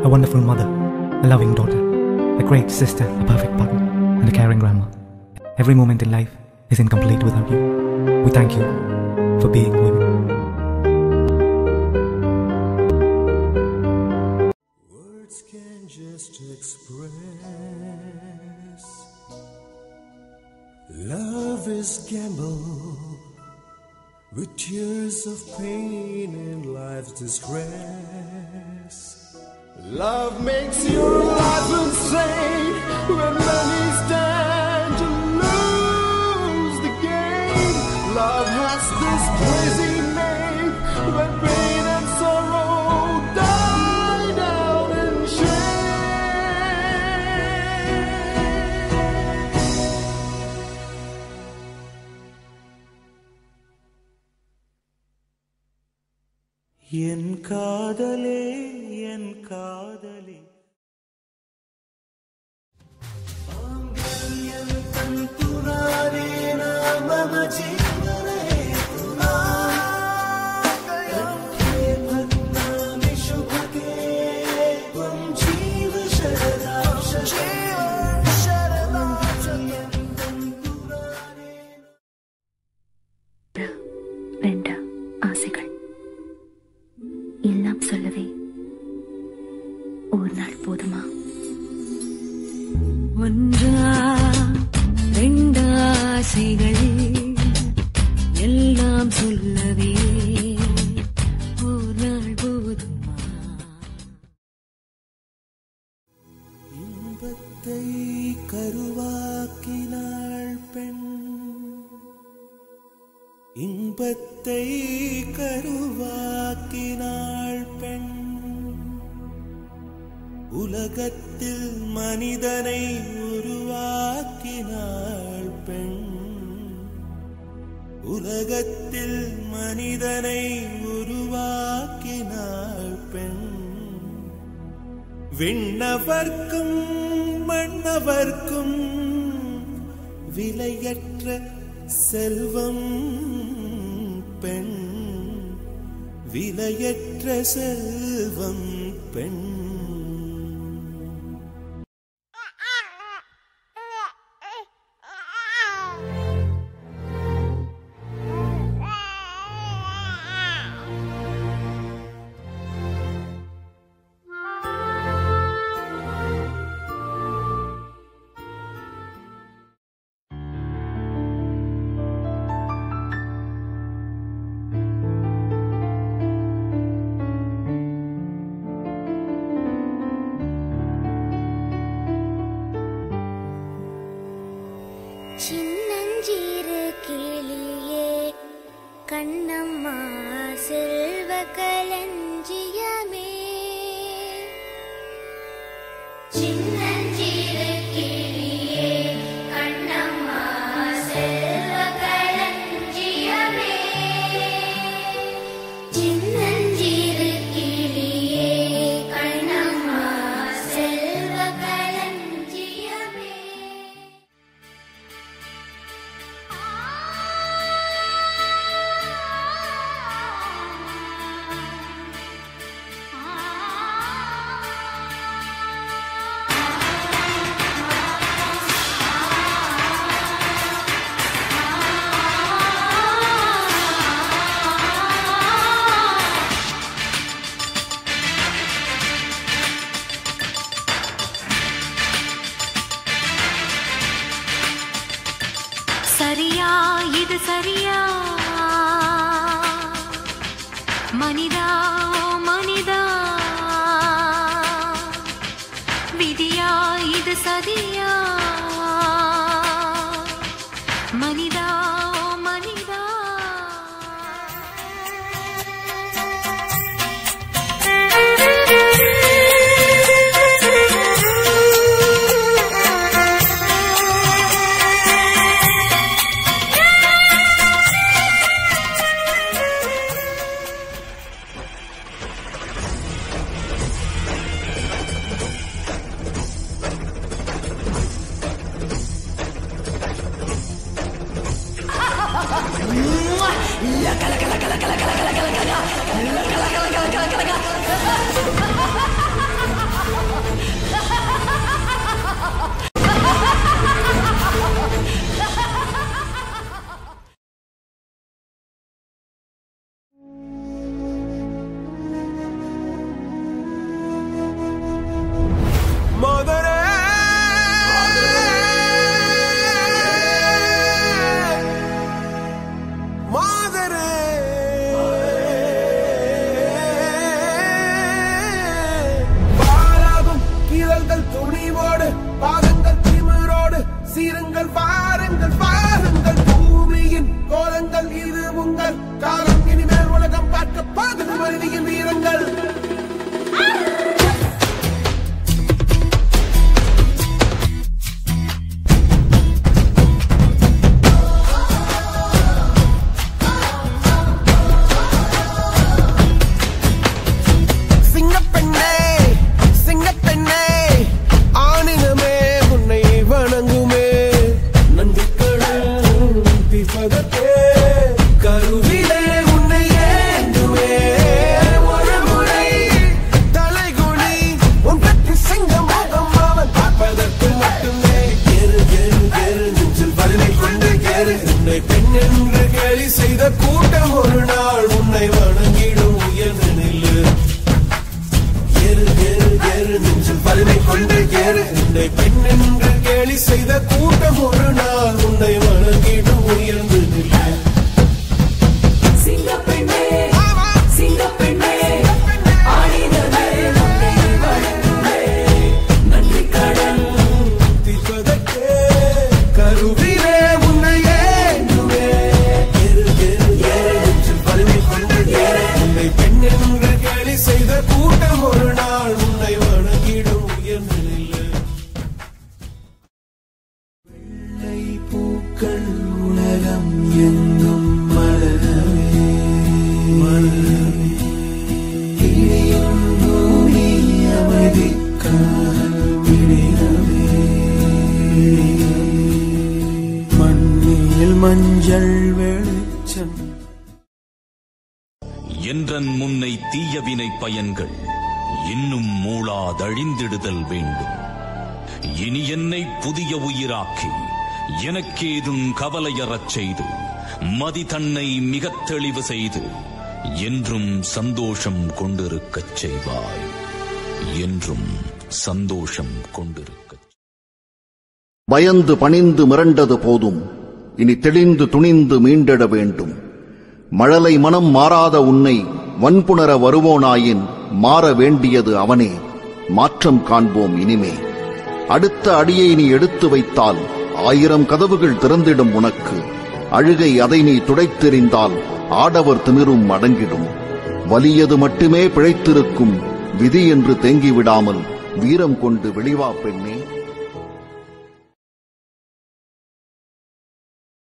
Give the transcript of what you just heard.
a wonderful mother, a loving daughter, a great sister, a perfect partner, and a caring grandma. Every moment in life is incomplete without you. We thank you for being women. Words can just express. Love is gamble with tears of pain and life's distress. Love makes your life insane when many stand to lose the game. Love has this crazy name when pain and sorrow die down in shame. என் காதலே என் காதலே ரெண்டு ஆசைகள் எல்லாம் சொல்லவே ஒரு நாள் போதுமா ஒன்றா ரெண்டு ஆசைகள் எல்லாம் சொல்லவே ஒரு நாள் போதுமா இன்பத்தை கருவாக்கினாள் பெண் இன்பத்தை கருவாக்கினாள் பெண் உலகத்தில் மனிதனை உருவாக்கினாள் பெண் உலகத்தில் மனிதனை உருவாக்கினாள் பெண் விண்ணவர்க்கும் மன்னவர்க்கும் விலையற்ற செல்வம் பெண் விலையற்ற செல்வம் பெண் சின்னஞ்சிறு கிளியே கண்ணம்மா செல்வ களஞ்சியமே சின்னஞ்சிறு கிளியே கண்ணம்மா செல்வ களஞ்சியமே சின்னஞ்சிறு கிளியே கண்ணம்மா செல்வ களஞ்சியமே சரியா இது சரியா மனிதா ஓ மனிதா விதியா இது சதியா மனிதா ஓ மனிதா கேலி செய்த கூட்டம் ஒரு நாள் உன்னை வணங்கிடும் உயர்ந்து நில்ல சிங்கப்பெண்ணே சிங்கப்பெண்ணே ஆடினதே உன்னை வணங்குவே நன்றி கடன் திப்பதற்கே கருவிலே உன்னை ஏந்துவே எரு எரு எரு நெஞ்சில் பருவி கொண்டு ஏறு உன்னை பெண் என்று கேலி செய்த கூட்டம் ஒரு நாள் உன்னை வணங்கிடும் உயர்ந்து நில்ல வெள்ளை பூக்கள் உலகம் எங்கும் மலரவே மலரவே கிளியும் பூமி அமைதிக்காக விடியவே மண்ணில் மஞ்சள் வெளிச்சம் என்றன் முன்னை தீயவினை பயன்கள் இன்னும் மூளாதழிந்திடுதல் வேண்டும் இனி என்னை புதிய உயிராக்கி எனக்கேதும் கவலையறச் செய்து மதி தன்னை மிகத் தெளிவு செய்து என்றும் சந்தோஷம் கொண்டிருக்கச் செய்வாய் என்றும் சந்தோஷம் கொண்டிருக்கச் பயந்து பணிந்து மிரண்டது போதும் இனி தெளிந்து துணிந்து மீண்டிட வேண்டும் மழலை மனம் மாறாத உன்னை வன்புணர வருவோனாயின் மாற வேண்டியது அவனே மாற்றம் காண்போம் இனிமே அடுத்த அடியை நீ எடுத்து வைத்தால் ஆயிரம் கதவுகள் திறந்திடும் உனக்கு அழுகை அதை நீ துடைத்தெறிந்தால் ஆடவர் திமிரும் அடங்கிடும் வலியது மட்டுமே பிழைத்திருக்கும் விதி என்று தேங்கிவிடாமல் வீரம் கொண்டு வெளிவா பெண்ணே